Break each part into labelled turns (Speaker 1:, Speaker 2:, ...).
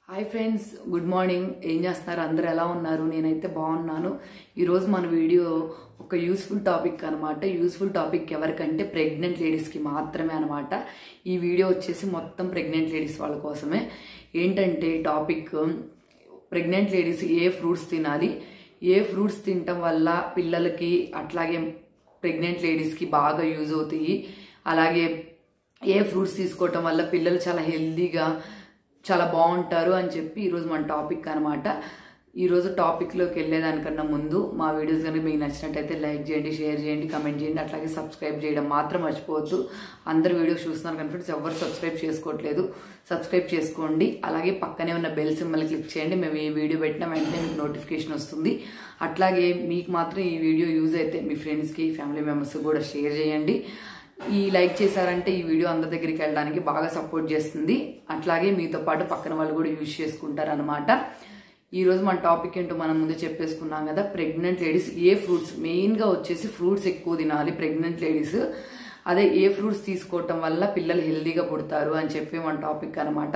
Speaker 1: hi friends good morning ఏం చేస్తున్నారు అందరు ఎలా ఉన్నారు నేనైతే బాగున్నాను ఈరోజు మన వీడియో ఒక యూస్ఫుల్ టాపిక్ అనమాట యూస్ఫుల్ టాపిక్ ఎవరికంటే ప్రెగ్నెంట్ లేడీస్కి మాత్రమే అనమాట ఈ వీడియో వచ్చేసి మొత్తం ప్రెగ్నెంట్ లేడీస్ వాళ్ళ కోసమే ఏంటంటే టాపిక్ ప్రెగ్నెంట్ లేడీస్ ఏ ఫ్రూట్స్ తినాలి ఏ ఫ్రూట్స్ తినటం వల్ల పిల్లలకి అట్లాగే ప్రెగ్నెంట్ లేడీస్కి బాగా యూజ్ అవుతాయి అలాగే ఏ ఫ్రూట్స్ తీసుకోవటం వల్ల పిల్లలు చాలా హెల్దీగా చాలా బాగుంటారు అని చెప్పి ఈరోజు మన టాపిక్ అనమాట ఈరోజు టాపిక్లోకి వెళ్ళేదానికన్నా ముందు మా వీడియోస్ కనుక మీకు నచ్చినట్టయితే లైక్ చేయండి షేర్ చేయండి కమెంట్ చేయండి అట్లాగే సబ్స్క్రైబ్ చేయడం మాత్రం మర్చిపోవద్దు అందరు వీడియోస్ చూస్తున్నారు కానీ ఫ్రెండ్స్ ఎవరు సబ్స్క్రైబ్ చేసుకోవట్లేదు సబ్స్క్రైబ్ చేసుకోండి అలాగే పక్కనే ఉన్న బెల్ సింబల్ క్లిక్ చేయండి మేము ఏ వీడియో పెట్టినా వెంటనే మీకు నోటిఫికేషన్ వస్తుంది అట్లాగే మీకు మాత్రం ఈ వీడియో యూజ్ అయితే మీ ఫ్రెండ్స్కి ఫ్యామిలీ మెంబర్స్కి కూడా షేర్ చేయండి ఈ లైక్ చేశారంటే ఈ వీడియో అందరి దగ్గరికి వెళ్ళడానికి బాగా సపోర్ట్ చేస్తుంది అట్లాగే మీతో పాటు పక్కన వాళ్ళు కూడా యూజ్ చేసుకుంటారు అనమాట ఈ రోజు మన టాపిక్ ఏంటో మనం ముందు చెప్పేసుకున్నాం కదా ప్రెగ్నెంట్ లేడీస్ ఏ ఫ్రూట్స్ మెయిన్గా వచ్చేసి ఫ్రూట్స్ ఎక్కువ తినాలి ప్రెగ్నెంట్ లేడీస్ అదే ఏ ఫ్రూట్స్ తీసుకోవటం వల్ల పిల్లలు హెల్దీగా పుడతారు అని చెప్పి మన టాపిక్ అనమాట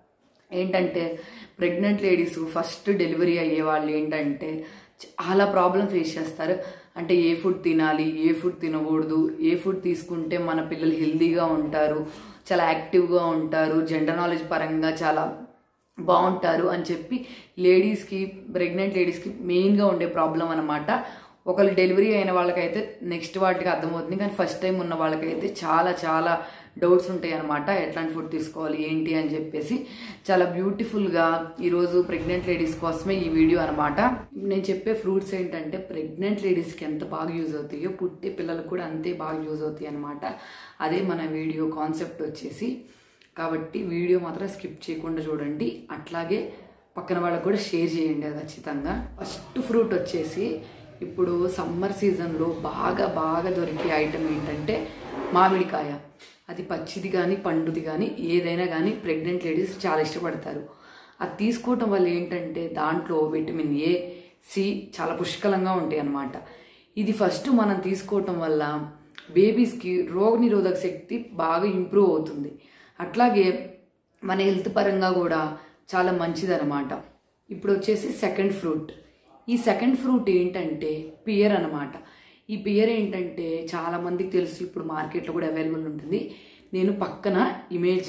Speaker 1: ఏంటంటే ప్రెగ్నెంట్ లేడీస్ ఫస్ట్ డెలివరీ అయ్యే వాళ్ళు ఏంటంటే చాలా ప్రాబ్లం ఫేస్ చేస్తారు అంటే ఏ ఫుడ్ తినాలి ఏ ఫుడ్ తినకూడదు ఏ ఫుడ్ తీసుకుంటే మన పిల్లలు హెల్దీగా ఉంటారు చాలా యాక్టివ్గా ఉంటారు జెండర్ నాలెడ్జ్ పరంగా చాలా బాగుంటారు అని చెప్పి లేడీస్కి ప్రెగ్నెంట్ లేడీస్కి మెయిన్గా ఉండే ప్రాబ్లం అనమాట ఒకళ్ళు డెలివరీ అయిన వాళ్ళకైతే నెక్స్ట్ వాటికి అర్థమవుతుంది కానీ ఫస్ట్ టైం ఉన్న వాళ్ళకైతే చాలా చాలా డౌట్స్ ఉంటాయి అనమాట ఎట్లాంటి ఫుడ్ తీసుకోవాలి ఏంటి అని చెప్పేసి చాలా బ్యూటిఫుల్గా ఈరోజు ప్రెగ్నెంట్ లేడీస్ కోసమే ఈ వీడియో అనమాట నేను చెప్పే ఫ్రూట్స్ ఏంటంటే ప్రెగ్నెంట్ లేడీస్కి ఎంత బాగా యూజ్ అవుతాయో పుట్టే పిల్లలకు కూడా అంతే బాగా యూజ్ అవుతాయి అనమాట అదే మన వీడియో కాన్సెప్ట్ వచ్చేసి కాబట్టి వీడియో మాత్రం స్కిప్ చేయకుండా చూడండి అట్లాగే పక్కన వాళ్ళకు కూడా షేర్ చేయండి అది ఖచ్చితంగా ఫస్ట్ ఫ్రూట్ వచ్చేసి ఇప్పుడు సమ్మర్ సీజన్లో బాగా బాగా దొరికే ఐటమ్ ఏంటంటే మామిడికాయ అది పచ్చిది కానీ పండుది కానీ ఏదైనా కానీ ప్రెగ్నెంట్ లేడీస్ చాలా ఇష్టపడతారు అది తీసుకోవటం వల్ల ఏంటంటే దాంట్లో విటమిన్ ఏ సి చాలా పుష్కలంగా ఉంటాయి అన్నమాట ఇది ఫస్ట్ మనం తీసుకోవటం వల్ల బేబీస్కి రోగనిరోధక శక్తి బాగా ఇంప్రూవ్ అవుతుంది అట్లాగే మన హెల్త్ పరంగా కూడా చాలా మంచిదన్నమాట ఇప్పుడు వచ్చేసి సెకండ్ ఫ్రూట్ ఈ సెకండ్ ఫ్రూట్ ఏంటంటే పియర్ అనమాట ఈ పియర్ ఏంటంటే చాలా మందికి తెలుసు ఇప్పుడు మార్కెట్లో కూడా అవైలబుల్ ఉంటుంది నేను పక్కన ఇమేజ్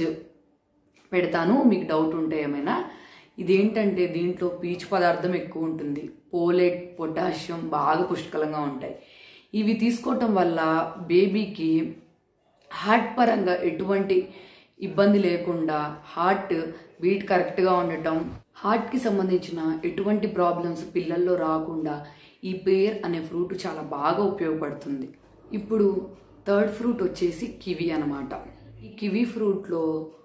Speaker 1: పెడతాను మీకు డౌట్ ఉంటే ఏమైనా ఇదేంటంటే దీంట్లో పీచు పదార్థం ఎక్కువ ఉంటుంది పోలేట్ పొటాషియం బాగా పుష్కలంగా ఉంటాయి ఇవి తీసుకోవటం వల్ల బేబీకి హార్ట్ పరంగా ఎటువంటి ఇబ్బంది లేకుండా హార్ట్ బీట్ కరెక్ట్గా ఉండటం హార్ట్కి సంబంధించిన ఎటువంటి ప్రాబ్లమ్స్ పిల్లల్లో రాకుండా ఈ పేర్ అనే ఫ్రూట్ చాలా బాగా ఉపయోగపడుతుంది ఇప్పుడు థర్డ్ ఫ్రూట్ వచ్చేసి కివి అనమాట ఈ కివి ఫ్రూట్లో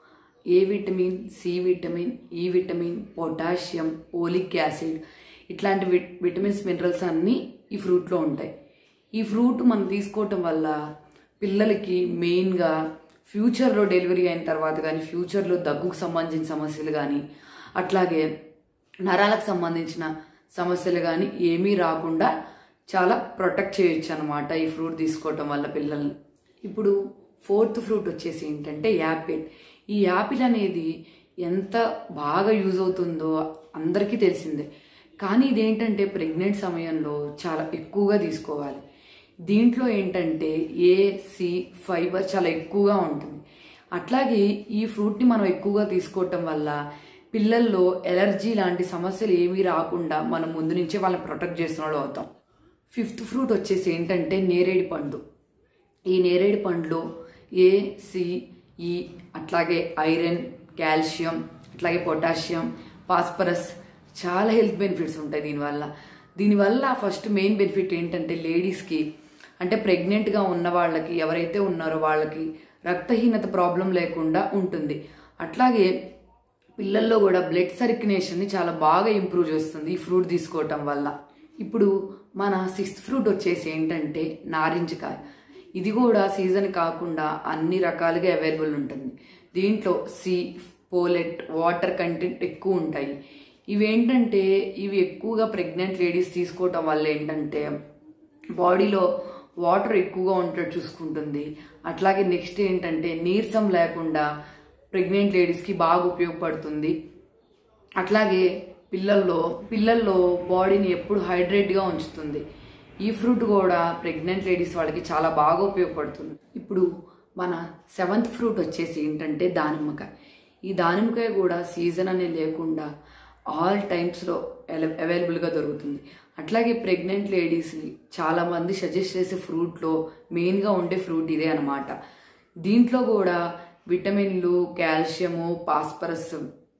Speaker 1: A vitamin C vitamin E vitamin potassium oleic acid ఇట్లాంటి విట్ విటమిన్స్ మినరల్స్ అన్నీ ఈ ఫ్రూట్లో ఉంటాయి ఈ ఫ్రూట్ మనం తీసుకోవటం వల్ల పిల్లలకి మెయిన్గా ఫ్యూచర్లో డెలివరీ అయిన తర్వాత కానీ ఫ్యూచర్లో దగ్గుకు సంబంధించిన సమస్యలు కానీ అట్లాగే నరాలకు సంబంధించిన సమస్యలు కానీ ఏమీ రాకుండా చాలా ప్రొటెక్ట్ చేయొచ్చు అనమాట ఈ ఫ్రూట్ తీసుకోవటం వల్ల పిల్లల్ని ఇప్పుడు ఫోర్త్ ఫ్రూట్ వచ్చేసి ఏంటంటే యాపిల్ ఈ యాపిల్ అనేది ఎంత బాగా యూజ్ అవుతుందో అందరికీ తెలిసిందే కానీ ఇదేంటంటే ప్రెగ్నెంట్ సమయంలో చాలా ఎక్కువగా తీసుకోవాలి దీంట్లో ఏంటంటే ఏ సి ఫైబర్ చాలా ఎక్కువగా ఉంటుంది అట్లాగే ఈ ఫ్రూట్ని మనం ఎక్కువగా తీసుకోవటం వల్ల పిల్లల్లో ఎలర్జీ లాంటి సమస్యలు ఏమీ రాకుండా మనం ముందు నుంచే వాళ్ళని ప్రొటెక్ట్ చేసిన వాళ్ళు అవుతాం ఫిఫ్త్ ఫ్రూట్ వచ్చేసి ఏంటంటే నేరేడు పండు ఈ నేరేడు పండ్లో ఏ సి ఈ అట్లాగే ఐరన్ కాల్షియం అట్లాగే పొటాషియం ఫాస్ఫరస్ చాలా హెల్త్ బెనిఫిట్స్ ఉంటాయి దీనివల్ల దీనివల్ల ఫస్ట్ మెయిన్ బెనిఫిట్ ఏంటంటే లేడీస్కి అంటే ప్రెగ్నెంట్గా ఉన్న వాళ్ళకి ఎవరైతే ఉన్నారో వాళ్ళకి రక్తహీనత ప్రాబ్లం లేకుండా ఉంటుంది అట్లాగే పిల్లల్లో కూడా బ్లడ్ సర్క్యులేషన్ని చాలా బాగా ఇంప్రూవ్ చేస్తుంది ఈ ఫ్రూట్ తీసుకోవటం వల్ల ఇప్పుడు మన సిక్స్త్ ఫ్రూట్ వచ్చేసి ఏంటంటే నారింజకాయ ఇది కూడా సీజన్ కాకుండా అన్ని రకాలుగా అవైలబుల్ ఉంటుంది దీంట్లో సి పోలెట్ వాటర్ కంటెంట్ ఎక్కువ ఉంటాయి ఇవి ఏంటంటే ఇవి ఎక్కువగా ప్రెగ్నెంట్ లేడీస్ తీసుకోవటం వల్ల ఏంటంటే బాడీలో వాటర్ ఎక్కువగా ఉండేటట్టు చూసుకుంటుంది అట్లాగే నెక్స్ట్ ఏంటంటే నీరసం లేకుండా ప్రెగ్నెంట్ లేడీస్కి బాగా ఉపయోగపడుతుంది అట్లాగే పిల్లల్లో పిల్లల్లో బాడీని ఎప్పుడు హైడ్రేట్గా ఉంచుతుంది ఈ ఫ్రూట్ కూడా ప్రెగ్నెంట్ లేడీస్ వాళ్ళకి చాలా బాగా ఉపయోగపడుతుంది ఇప్పుడు మన సెవెంత్ ఫ్రూట్ వచ్చేసి ఏంటంటే దానిమ్మకాయ ఈ దానిమ్మకాయ కూడా సీజన్ అనేది లేకుండా ఆల్ టైమ్స్లో అవైలబుల్గా దొరుకుతుంది అట్లాగే ప్రెగ్నెంట్ లేడీస్ని చాలామంది సజెస్ట్ చేసే ఫ్రూట్లో మెయిన్గా ఉండే ఫ్రూట్ ఇదే అనమాట దీంట్లో కూడా విటమిన్లు కాల్షియము పాస్పరస్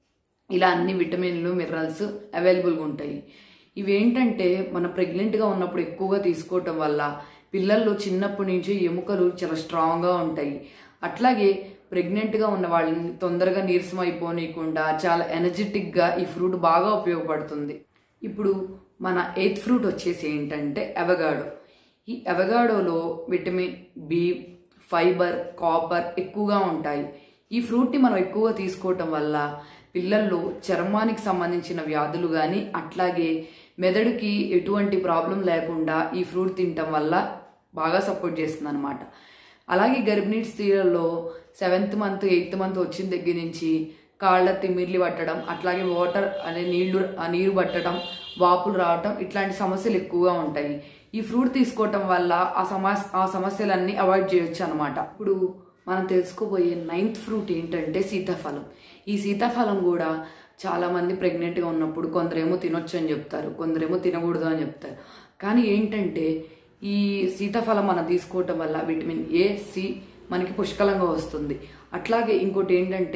Speaker 1: ఇలా అన్ని విటమిన్లు మినరల్స్ అవైలబుల్గా ఉంటాయి ఇవేంటంటే మన ప్రెగ్నెంట్గా ఉన్నప్పుడు ఎక్కువగా తీసుకోవటం వల్ల పిల్లల్లో చిన్నప్పటి నుంచి ఎముకలు చాలా స్ట్రాంగ్గా ఉంటాయి అట్లాగే ప్రెగ్నెంట్గా ఉన్న వాళ్ళని తొందరగా నీరసం అయిపోనీయకుండా చాలా ఎనర్జెటిక్గా ఈ ఫ్రూట్ బాగా ఉపయోగపడుతుంది ఇప్పుడు మన ఎయిత్ ఫ్రూట్ వచ్చేసి ఏంటంటే అవగాడో ఈ అవగాడోలో విటమిన్ బి ఫైబర్ కాపర్ ఎక్కువగా ఉంటాయి ఈ ఫ్రూట్ని మనం ఎక్కువగా తీసుకోవటం వల్ల పిల్లల్లో చర్మానికి సంబంధించిన వ్యాధులు కానీ అట్లాగే మెదడుకి ఎటువంటి ప్రాబ్లం లేకుండా ఈ ఫ్రూట్ తినటం వల్ల బాగా సపోర్ట్ చేస్తుంది అనమాట అలాగే గర్భిణీ స్త్రీలలో సెవెంత్ మంత్ ఎయిత్ మంత్ వచ్చిన దగ్గర నుంచి కాళ్ళ తిమ్మిర్లు పట్టడం అట్లాగే వాటర్ అనే నీళ్లు ఆ నీరు పట్టడం వాపులు రావటం ఇట్లాంటి సమస్యలు ఎక్కువగా ఉంటాయి ఈ ఫ్రూట్ తీసుకోవటం వల్ల ఆ సమస్య ఆ సమస్యలన్నీ అవాయిడ్ చేయొచ్చు అనమాట ఇప్పుడు మనం తెలుసుకోబోయే నైన్త్ ఫ్రూట్ ఏంటంటే సీతాఫలం ఈ సీతాఫలం కూడా చాలా మంది ప్రెగ్నెంట్గా ఉన్నప్పుడు కొందరేమో తినొచ్చు అని చెప్తారు కొందరేమో తినకూడదు అని చెప్తారు కానీ ఏంటంటే ఈ సీతాఫలం మనం తీసుకోవటం వల్ల విటమిన్ ఏ సి మనకి పుష్కలంగా వస్తుంది అట్లాగే ఇంకోటి ఏంటంటే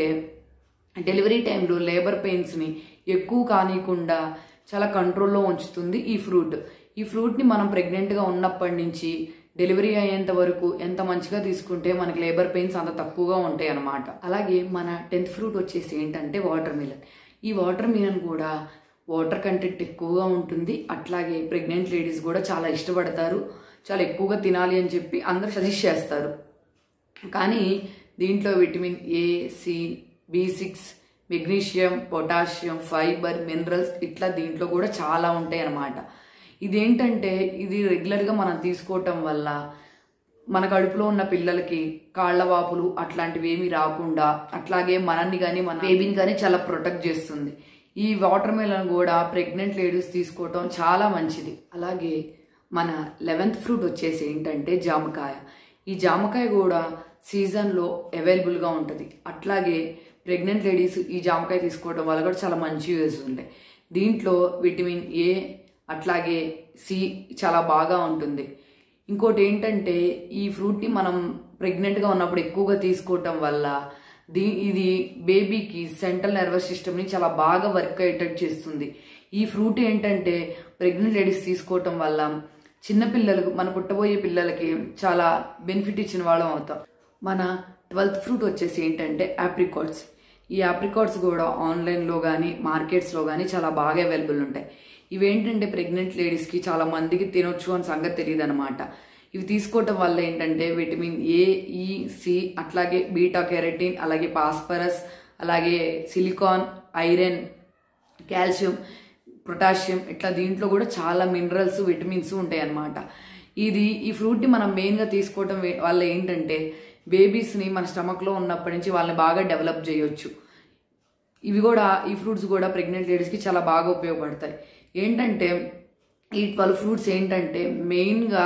Speaker 1: డెలివరీ టైంలో లేబర్ పెయిన్స్ని ఎక్కువ కానియకుండా చాలా కంట్రోల్లో ఉంచుతుంది ఈ ఫ్రూట్ ఈ ఫ్రూట్ని మనం ప్రెగ్నెంట్గా ఉన్నప్పటి నుంచి డెలివరీ అయ్యేంత వరకు ఎంత మంచిగా తీసుకుంటే మనకి లేబర్ పెయిన్స్ అంత తక్కువగా ఉంటాయి అన్నమాట అలాగే మన టెన్త్ ఫ్రూట్ వచ్చేసి ఏంటంటే వాటర్ మిలన్ ఈ వాటర్ మిలన్ కూడా వాటర్ కంటెంట్ ఎక్కువగా ఉంటుంది అట్లాగే ప్రెగ్నెంట్ లేడీస్ కూడా చాలా ఇష్టపడతారు చాలా ఎక్కువగా తినాలి అని చెప్పి అందరూ సజెస్ట్ చేస్తారు కానీ దీంట్లో vitamin A C B six magnesium potassium fibre minerals ఇట్లా దీంట్లో కూడా చాలా ఉంటాయి అన్నమాట ఇదేంటంటే ఇది రెగ్యులర్గా మనం తీసుకోవటం వల్ల మన కడుపులో ఉన్న పిల్లలకి కాళ్ళ వాపులు అట్లాంటివి ఏమీ రాకుండా అట్లాగే మనల్ని కానీ మన బేబీని కానీ చాలా ప్రొటెక్ట్ చేస్తుంది ఈ వాటర్ మెలన్ కూడా ప్రెగ్నెంట్ లేడీస్ తీసుకోవటం చాలా మంచిది అలాగే మన లెవెన్త్ ఫ్రూట్ వచ్చేసి ఏంటంటే జామకాయ ఈ జామకాయ కూడా సీజన్లో అవైలబుల్గా ఉంటుంది అట్లాగే ప్రెగ్నెంట్ లేడీస్ ఈ జామకాయ తీసుకోవడం వల్ల కూడా చాలా మంచి యూజ్ ఉంటాయి దీంట్లో విటమిన్ ఏ అట్లాగే సి చాలా బాగా ఉంటుంది ఇంకోటి ఏంటంటే ఈ ఫ్రూట్ని మనం ప్రెగ్నెంట్గా ఉన్నప్పుడు ఎక్కువగా తీసుకోవటం వల్ల దీ ఇది బేబీకి సెంట్రల్ నర్వస్ సిస్టమ్ని చాలా బాగా వర్క్ అయ్యేటట్టు చేస్తుంది ఈ ఫ్రూట్ ఏంటంటే ప్రెగ్నెంట్ లేడీస్ తీసుకోవటం వల్ల చిన్నపిల్లలకు మన పుట్టబోయే పిల్లలకి చాలా బెనిఫిట్ ఇచ్చిన వాళ్ళం అవుతాం మన ట్వెల్త్ ఫ్రూట్ వచ్చేసి ఏంటంటే ఆప్రికాట్స్ ఈ ఆప్రికాట్స్ కూడా ఆన్లైన్లో కానీ మార్కెట్స్లో కానీ చాలా బాగా అవైలబుల్ ఉంటాయి ఇవేంటంటే ప్రెగ్నెంట్ లేడీస్కి చాలా మందికి తినొచ్చు అని సంగతి తెలియదు అనమాట ఇవి తీసుకోవటం వల్ల ఏంటంటే విటమిన్ ఏ ఈ సి అట్లాగే బీటా కెరటిన్ అలాగే పాస్పరస్ అలాగే సిలికాన్ ఐరన్ కాల్షియం పొటాషియం ఇట్లా దీంట్లో కూడా చాలా మినరల్స్ విటమిన్స్ ఉంటాయి అన్నమాట ఇది ఈ ఫ్రూట్ని మనం మెయిన్గా తీసుకోవటం వే- వల్ల ఏంటంటే బేబీస్ని మన స్టమక్లో ఉన్నప్పటి నుంచి వాళ్ళని బాగా డెవలప్ చేయొచ్చు ఇవి కూడా ఈ ఫ్రూట్స్ కూడా ప్రెగ్నెంట్ లేడీస్కి చాలా బాగా ఉపయోగపడతాయి ఏంటంటే ఈ ట్వెల్వ్ ఫ్రూట్స్ ఏంటంటే మెయిన్గా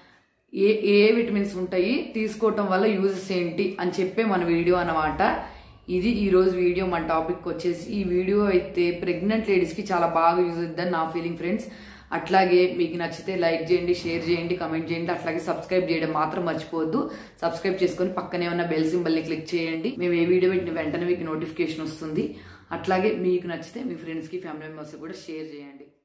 Speaker 1: ఏ ఏ విటమిన్స్ ఉంటాయి తీసుకోవటం వల్ల యూజెస్ ఏంటి అని చెప్పే మన వీడియో అన్నమాట ఇది ఈ రోజు వీడియో మన టాపిక్ వచ్చేసి ఈ వీడియో అయితే ప్రెగ్నెంట్ లేడీస్కి చాలా బాగా యూజ్ అవుతుందని నా ఫీలింగ్ ఫ్రెండ్స్ అట్లాగే మీకు నచ్చితే లైక్ చేయండి షేర్ చేయండి కమెంట్ చేయండి అట్లాగే సబ్స్క్రైబ్ చేయడం మాత్రం మర్చిపోవద్దు సబ్స్క్రైబ్ చేసుకొని పక్కనే ఉన్న బెల్ సింబల్ని క్లిక్ చేయండి మేము ఏ వీడియో పెట్టిన వెంటనే మీకు నోటిఫికేషన్ వస్తుంది అట్లాగే మీకు నచ్చితే మీ ఫ్రెండ్స్కి ఫ్యామిలీ మెంబర్స్కి కూడా షేర్ చేయండి